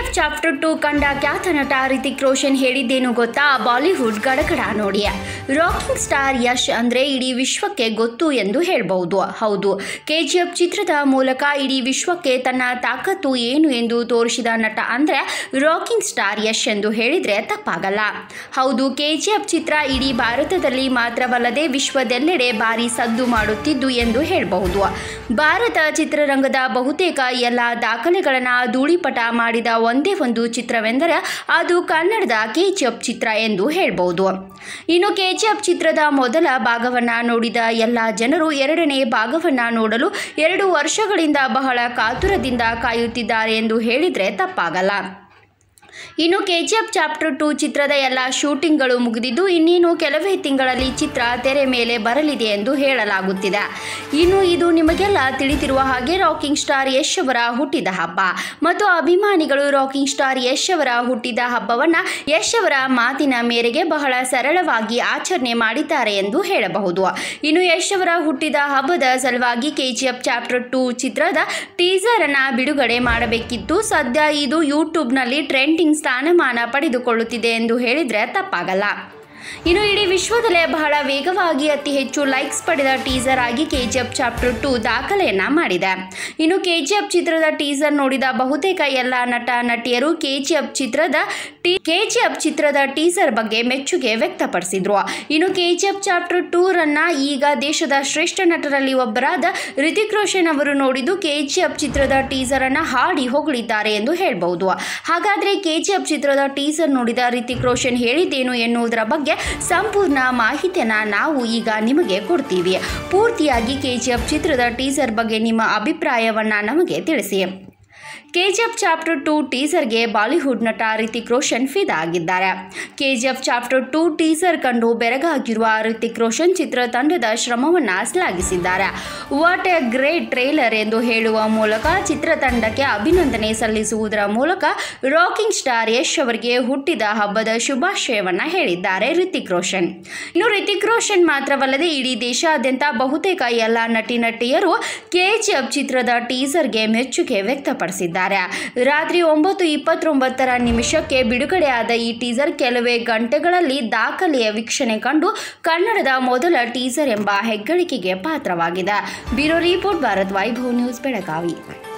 chapter two ಕಂಡ ಖ್ಯಾತ ನಟ ರಿತಿಕ್ ರೋಷನ್ ಹೇಳಿದ್ದೇನು ಗೊತ್ತಾ ಬಾಲಿವುಡ್ ಗಡಗಡ ನೋಡಿ ರಾಕಿಂಗ್ ಸ್ಟಾರ್ ಯಶ್ ಅಂದ್ರೆ ಇಡೀ ವಿಶ್ವಕ್ಕೆ ಗೊತ್ತು ಎಂದು ಹೇಳಬಹುದು ಹೌದು ಕೆಜಿಎಫ್ ಚಿತ್ರದ ಮೂಲಕ ಇಡೀ ವಿಶ್ವಕ್ಕೆ ತನ್ನ ತಾಕತ್ತು ಏನು ಎಂದು ತೋರಿಸಿದ ನಟ ಅಂದ್ರೆ ರಾಕಿಂಗ್ ಸ್ಟಾರ್ ಯಶ್ ಎಂದು ಹೇಳಿದ್ರೆ ತಪ್ಪಾಗಲ್ಲ ಹೌದು ಕೆಜಿಎಫ್ ಚಿತ್ರ ಇಡೀ ಭಾರತದಲ್ಲಿ ಮಾತ್ರವಲ್ಲದೆ ವಿಶ್ವದೆಲ್ಲೆಡೆ ಭಾರಿ ಸದ್ದು ಮಾಡುತ್ತಿದ್ದು ಎಂದು ಹೇಳಬಹುದು ಭಾರತ ಚಿತ್ರರಂಗದ ಬಹುತೇಕ ಎಲ್ಲ ದಾಖಲೆಗಳನ್ನು ಧೂಳಿಪಟ ಮಾಡಿದ ಒಂದೇ ಒಂದು ಚಿತ್ರವೆಂದರೆ ಅದು ಕನ್ನಡದ ಕೆಜಿಎಫ್ ಚಿತ್ರ ಎಂದು ಹೇಳಬಹುದು ಇನ್ನು ಕೆಜಿಎಫ್ ಚಿತ್ರದ ಮೊದಲ ಭಾಗವನ್ನು ನೋಡಿದ ಎಲ್ಲ ಜನರು ಎರಡನೇ ಭಾಗವನ್ನು ನೋಡಲು ಎರಡು ವರ್ಷಗಳಿಂದ ಬಹಳ ಕಾತುರದಿಂದ ಕಾಯುತ್ತಿದ್ದಾರೆ ಎಂದು ಹೇಳಿದರೆ ತಪ್ಪಾಗಲ್ಲ ಇನ್ನು ಕೆಜಿಎಫ್ ಚಾಪ್ಟರ್ ಟು ಚಿತ್ರದ ಎಲ್ಲ ಶೂಟಿಂಗ್ಗಳು ಮುಗಿದಿದ್ದು ಇನ್ನೇನು ಕೆಲವೇ ತಿಂಗಳಲ್ಲಿ ಚಿತ್ರ ತೆರೆ ಮೇಲೆ ಬರಲಿದೆ ಎಂದು ಹೇಳಲಾಗುತ್ತಿದೆ ಇನ್ನು ಇದು ನಿಮಗೆಲ್ಲ ತಿಳಿದಿರುವ ಹಾಗೆ ರಾಕಿಂಗ್ ಸ್ಟಾರ್ ಯಶ್ ಅವರ ಹುಟ್ಟಿದ ಹಬ್ಬ ಮತ್ತು ಅಭಿಮಾನಿಗಳು ರಾಕಿಂಗ್ ಸ್ಟಾರ್ ಯಶ್ ಅವರ ಹುಟ್ಟಿದ ಹಬ್ಬವನ್ನು ಯಶ್ ಅವರ ಮಾತಿನ ಮೇರೆಗೆ ಬಹಳ ಸರಳವಾಗಿ ಆಚರಣೆ ಮಾಡಿದ್ದಾರೆ ಎಂದು ಹೇಳಬಹುದು ಇನ್ನು ಯಶ್ ಅವರ ಹುಟ್ಟಿದ ಹಬ್ಬದ ಸಲುವಾಗಿ ಕೆಜಿಎಫ್ ಚಾಪ್ಟರ್ ಟು ಚಿತ್ರದ ಟೀಸರ್ ಅನ್ನ ಬಿಡುಗಡೆ ಮಾಡಬೇಕಿತ್ತು ಸದ್ಯ ಇದು ಯೂಟ್ಯೂಬ್ನಲ್ಲಿ ಟ್ರೆಂಡಿಂಗ್ ಸ್ಥಾನಮಾನ ಪಡೆದುಕೊಳ್ಳುತ್ತಿದೆ ಎಂದು ಹೇಳಿದರೆ ತಪ್ಪಾಗಲ್ಲ ಇನ್ನು ಇಡೀ ವಿಶ್ವದಲ್ಲೇ ಬಹಳ ವೇಗವಾಗಿ ಅತಿ ಹೆಚ್ಚು ಲೈಕ್ಸ್ ಪಡೆದ ಟೀಸರ್ ಆಗಿ ಕೆಜಿಎಫ್ ಚಾಪ್ಟರ್ ಟು ದಾಖಲೆಯನ್ನ ಮಾಡಿದೆ ಇನ್ನು ಕೆಜಿಎಫ್ ಚಿತ್ರದ ಟೀಸರ್ ನೋಡಿದ ಬಹುತೇಕ ಎಲ್ಲ ನಟ ನಟಿಯರು ಕೆಜಿಎಫ್ ಚಿತ್ರದ ಕೆಜಿಎಫ್ ಚಿತ್ರದ ಟೀಸರ್ ಬಗ್ಗೆ ಮೆಚ್ಚುಗೆ ವ್ಯಕ್ತಪಡಿಸಿದ್ರು ಇನ್ನು ಕೆಜಿಎಫ್ ಚಾಪ್ಟರ್ ಟೂರ್ ಅನ್ನ ಈಗ ದೇಶದ ಶ್ರೇಷ್ಠ ನಟರಲ್ಲಿ ಒಬ್ಬರಾದ ರಿತಿಕ್ ರೋಷನ್ ಅವರು ನೋಡಿದ್ದು ಕೆಜಿಎಫ್ ಚಿತ್ರದ ಟೀಸರ್ ಅನ್ನ ಹಾಡಿ ಹೊಗಳಿದ್ದಾರೆ ಎಂದು ಹೇಳಬಹುದು ಹಾಗಾದ್ರೆ ಕೆಜಿಎಫ್ ಚಿತ್ರದ ಟೀಸರ್ ನೋಡಿದ ರಿತಿಕ್ ರೋಷನ್ ಹೇಳಿದ್ದೇನು ಎನ್ನುವುದರ ಬಗ್ಗೆ ಸಂಪೂರ್ಣ ಮಾಹಿತಿಯನ್ನ ನಾವು ಈಗ ನಿಮಗೆ ಕೊಡ್ತೀವಿ ಪೂರ್ತಿಯಾಗಿ ಕೆಜಿಎಫ್ ಚಿತ್ರದ ಟೀಸರ್ ಬಗ್ಗೆ ನಿಮ್ಮ ಅಭಿಪ್ರಾಯವನ್ನ ನಮಗೆ ತಿಳಿಸಿ ಕೆಜಿಎಫ್ ಚಾಪ್ಟರ್ ಟು ಟೀಸರ್ಗೆ ಬಾಲಿವುಡ್ ನಟ ರಿತಿಕ್ ರೋಷನ್ ಫಿದಾ ಆಗಿದ್ದಾರೆ ಕೆಜಿಎಫ್ ಚಾಪ್ಟರ್ ಟು ಟೀಸರ್ ಕಂಡು ಬೆರಗಾಗಿರುವ ರಿತಿಕ್ ರೋಷನ್ ಚಿತ್ರತಂಡದ ಶ್ರಮವನ್ನು ಶ್ಲಾಘಿಸಿದ್ದಾರೆ ವಾಟ್ ಎ ಗ್ರೇಟ್ ಟ್ರೇಲರ್ ಎಂದು ಹೇಳುವ ಮೂಲಕ ಚಿತ್ರತಂಡಕ್ಕೆ ಅಭಿನಂದನೆ ಸಲ್ಲಿಸುವುದರ ಮೂಲಕ ರಾಕಿಂಗ್ ಸ್ಟಾರ್ ಯಶ್ ಅವರಿಗೆ ಹುಟ್ಟಿದ ಹಬ್ಬದ ಶುಭಾಶಯವನ್ನ ಹೇಳಿದ್ದಾರೆ ರಿತಿಕ್ ರೋಷನ್ ಇನ್ನು ರಿತಿಕ್ ರೋಷನ್ ಮಾತ್ರವಲ್ಲದೆ ಇಡೀ ದೇಶಾದ್ಯಂತ ಬಹುತೇಕ ಎಲ್ಲ ನಟಿ ನಟಿಯರು ಕೆಜಿಎಫ್ ಚಿತ್ರದ ಟೀಸರ್ಗೆ ಮೆಚ್ಚುಗೆ ವ್ಯಕ್ತಪಡಿಸಿದ್ದಾರೆ ರಾತ್ರಿ ಒಂಬತ್ತು ಇಪ್ಪತ್ತೊಂಬತ್ತರ ನಿಮಿಷಕ್ಕೆ ಬಿಡುಗಡೆಯಾದ ಈ ಟೀಸರ್ ಕೆಲವೇ ಗಂಟೆಗಳಲ್ಲಿ ದಾಖಲೆಯ ವೀಕ್ಷಣೆ ಕಂಡು ಕನ್ನಡದ ಮೊದಲ ಟೀಸರ್ ಎಂಬ ಹೆಗ್ಗಳಿಕೆಗೆ ಪಾತ್ರವಾಗಿದೆ bureau report Bharat Vaibhav news Belagavi